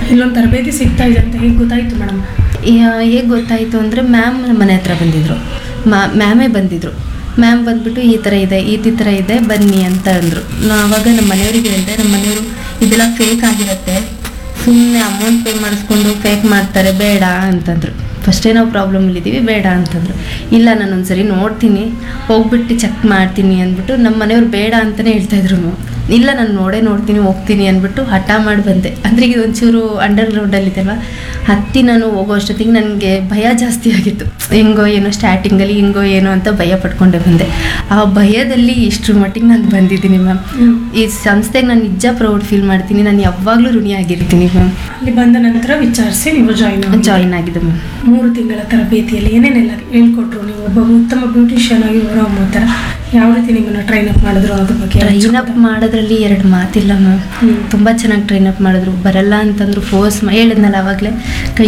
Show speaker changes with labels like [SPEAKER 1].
[SPEAKER 1] ಇಲ್ಲೊಂದು ತರಬೇತಿ ಸಿಗ್ತಾ ಇದೆ ಅಂತ ಹೇಗೆ ಗೊತ್ತಾಯ್ತು ಮೇಡಮ್
[SPEAKER 2] ಹೇಗೆ ಗೊತ್ತಾಯಿತು ಅಂದರೆ ಮ್ಯಾಮ್ ಮನೆ ಹತ್ರ ಬಂದಿದ್ದರು ಮ್ಯಾಮೇ ಬಂದಿದ್ದರು ಮ್ಯಾಮ್ ಬಂದ್ಬಿಟ್ಟು ಈ ಥರ ಇದೆ ಈ ತಿ- ಥರ ಇದೆ ಬನ್ನಿ ಅಂತ ಅಂದರು ನಾ ಆವಾಗ ನಮ್ಮ ಮನೆಯವರಿಗೆ ಹೇಳಿದೆ ನಮ್ಮ ಮನೆಯವರು ಇದೆಲ್ಲ ಫೇಕ್ ಆಗಿರುತ್ತೆ ಸುಮ್ಮನೆ ಅಮೌಂಟ್ ಪೇ ಮಾಡಿಸ್ಕೊಂಡು ಫೇಕ್ ಮಾಡ್ತಾರೆ ಬೇಡ ಅಂತಂದರು ಫಸ್ಟೇ ನಾವು ಪ್ರಾಬ್ಲಮಲ್ಲಿದ್ದೀವಿ ಬೇಡ ಅಂತಂದರು ಇಲ್ಲ ನಾನು ಒಂದ್ಸರಿ ನೋಡ್ತೀನಿ ಹೋಗ್ಬಿಟ್ಟು ಚೆಕ್ ಮಾಡ್ತೀನಿ ಅಂದ್ಬಿಟ್ಟು ನಮ್ಮ ಮನೆಯವ್ರು ಬೇಡ ಅಂತಲೇ ಹೇಳ್ತಾಯಿದ್ರು ಇಲ್ಲ ನಾನು ನೋಡೇ ನೋಡ್ತೀನಿ ಹೋಗ್ತೀನಿ ಅಂದ್ಬಿಟ್ಟು ಹಠ ಮಾಡಿ ಬಂದೆ ಅಂದರೆ ಈಗ ಒಂಚೂರು ಅಂಡರ್ ಗ್ರೌಂಡಲ್ಲಿದೆ ಅಲ್ವಾ ಹತ್ತಿ ನಾನು ಹೋಗೋ ಅಷ್ಟೊತ್ತಿಗೆ ನನಗೆ ಭಯ ಜಾಸ್ತಿ ಆಗಿತ್ತು ಹೆಂಗೋ ಏನೋ ಸ್ಟಾರ್ಟಿಂಗಲ್ಲಿ ಹಿಂಗೋ ಏನೋ ಅಂತ ಭಯ ಪಡ್ಕೊಂಡೆ ಬಂದೆ ಆ ಭಯದಲ್ಲಿ ಇಷ್ಟ್ರ ಮಟ್ಟಿಗೆ ನಾನು ಬಂದಿದ್ದೀನಿ ಮ್ಯಾಮ್ ಈ ಸಂಸ್ಥೆಗೆ ನಾನು ನಿಜ ಪ್ರೌಡ್ ಫೀಲ್ ಮಾಡ್ತೀನಿ ನಾನು ಯಾವಾಗಲೂ ಋಣಿಯಾಗಿರ್ತೀನಿ ಮ್ಯಾಮ್
[SPEAKER 1] ಅಲ್ಲಿ ಬಂದ ನಂತರ ವಿಚಾರಿಸಿ ನೀವು ಜಾಯಿನ್ ಆಗಿ
[SPEAKER 2] ಜಾಯಿನ್ ಆಗಿದೆ ಮ್ಯಾಮ್
[SPEAKER 1] ಮೂರು ತಿಂಗಳ ತರಬೇತಿಯಲ್ಲಿ ಏನೇನೆಲ್ಲ ಹೇಳ್ಕೊಟ್ರು ನೀವು ಒಬ್ಬ ಉತ್ತಮ ಬ್ಯೂಟಿಷಿಯನ್ ಆಗಿ ಹೊರಹೊಮ್ಮೋ ಥರ ಯಾವ ರೀತಿ ನಿಮ್ಮನ್ನು ಟ್ರೈನ್ ಅಪ್ ಮಾಡಿದ್ರು ಅದ್ರ ಬಗ್ಗೆ
[SPEAKER 2] ಟ್ರೈನ್ ಅಪ್ ಮಾಡೋದ್ರಲ್ಲಿ ಎರಡು ಮಾತಿಲ್ಲ ಮ್ಯಾಮ್
[SPEAKER 1] ಹ್ಮ್.
[SPEAKER 2] ತುಂಬ ಚೆನ್ನಾಗಿ ಟ್ರೈನ್ ಅಪ್ ಮಾಡಿದ್ರು ಬರಲ್ಲ ಅಂತಂದ್ರು ಫೋರ್ಸ್ ಹೇಳಿದ್ನಲ್ಲ ಆವಾಗಲೇ ಕೈ